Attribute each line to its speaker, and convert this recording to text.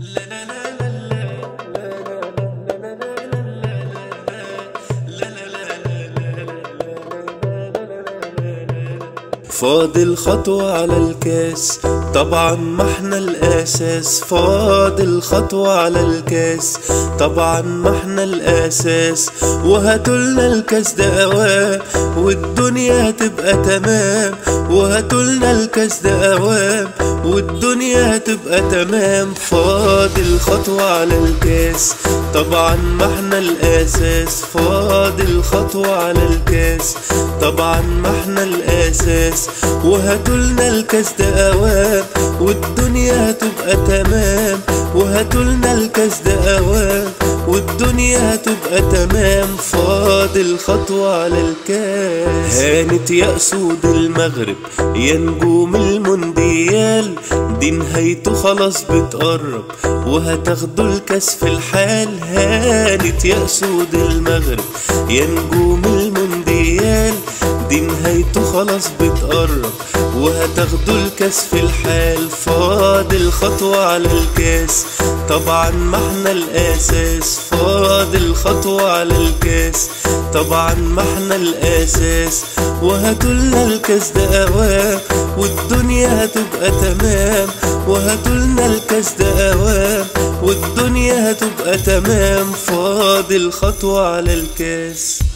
Speaker 1: فاضل خطوة على الكاس طبعا ما احنا الاساس فاضل خطوة على الكاس طبعا ما احنا الاساس وهاتولنا الكاس ده اوام والدنيا هتبقى تمام وهاتولنا الكاس ده اوام والدنيا هتبقى تمام فاضل خطوة على الكاس طبعا ما احنا الاساس فاضل خطوة على الكاس طبعا ما احنا الاساس وهاتولنا الكاس ده اوام والدنيا هتبقى تمام وهاتولنا الكاس ده اوام والدنيا هتبقى تمام فاضل خطوة على الكاس هانت يا اسود المغرب يا نجوم المونديال دي نهايته خلاص بتقرب وهتاخدوا الكاس في الحال هانت يا اسود المغرب يا نجوم المونديال دي نهايته خلاص بتقرب وهتاخدوا الكاس في الحال فاضل خطوة على الكاس طبعا ما احنا الاساس فاضل خطوة على الكاس طبعا ما احنا الاساس وهاتولنا الكاس ده اوام والدنيا هتبقى تمام وهاتولنا الكاس ده اوام والدنيا هتبقى تمام فاضل خطوة على الكاس